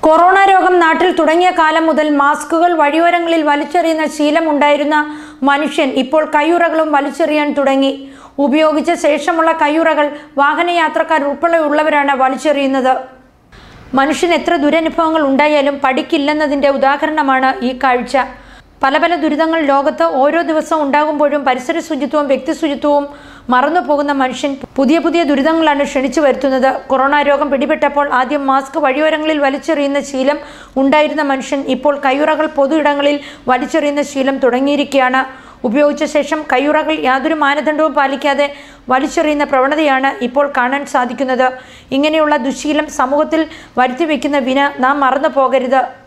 corona രോഗം നാട്ടിൽ തുടങ്ങിയ കാലം മുതൽ മാസ്കുകൾ വഴിയോരങ്ങളിൽ വലിച്ചെറിയുന്ന ശീലമുണ്ടായിരുന്ന മനുഷ്യൻ ഇപ്പോൾ കയ്യുറകളും വലിച്ചെറിയാൻ തുടങ്ങി ഉപയോഗിച്ച ശേഷമുള്ള കയ്യുറകൾ വാഹനയാത്രക്കാർ ഉൾപ്പെടെയുള്ളവരാണ് വലിച്ചെറിയുന്നത് മനുഷ്യൻ എത്ര ദുരനുഭവങ്ങൾ ഉണ്ടായാലും പഠിക്കില്ലെന്നതിൻ്റെ ഉദാഹരണമാണ് ഈ കാഴ്ച പല പല ദുരിതങ്ങൾ ലോകത്ത് ഓരോ ദിവസവും ഉണ്ടാകുമ്പോഴും പരിസര ശുചിത്വവും വ്യക്തി ശുചിത്വവും മറന്നു പോകുന്ന മനുഷ്യൻ പുതിയ പുതിയ ദുരിതങ്ങളാണ് ക്ഷണിച്ചു വരുത്തുന്നത് കൊറോണ രോഗം പിടിപെട്ടപ്പോൾ ആദ്യം മാസ്ക് വഴിയോരങ്ങളിൽ വലിച്ചെറിയുന്ന ശീലം ഉണ്ടായിരുന്ന മനുഷ്യൻ ഇപ്പോൾ കയ്യുറകൾ പൊതു ഇടങ്ങളിൽ വലിച്ചെറിയുന്ന ശീലം തുടങ്ങിയിരിക്കുകയാണ് ഉപയോഗിച്ച ശേഷം കയ്യുറകൾ യാതൊരു മാനദണ്ഡവും പാലിക്കാതെ വലിച്ചെറിയുന്ന പ്രവണതയാണ് ഇപ്പോൾ കാണാൻ സാധിക്കുന്നത് ഇങ്ങനെയുള്ള ദുശീലം സമൂഹത്തിൽ വരുത്തിവെക്കുന്ന വിന നാം മറന്നു പോകരുത്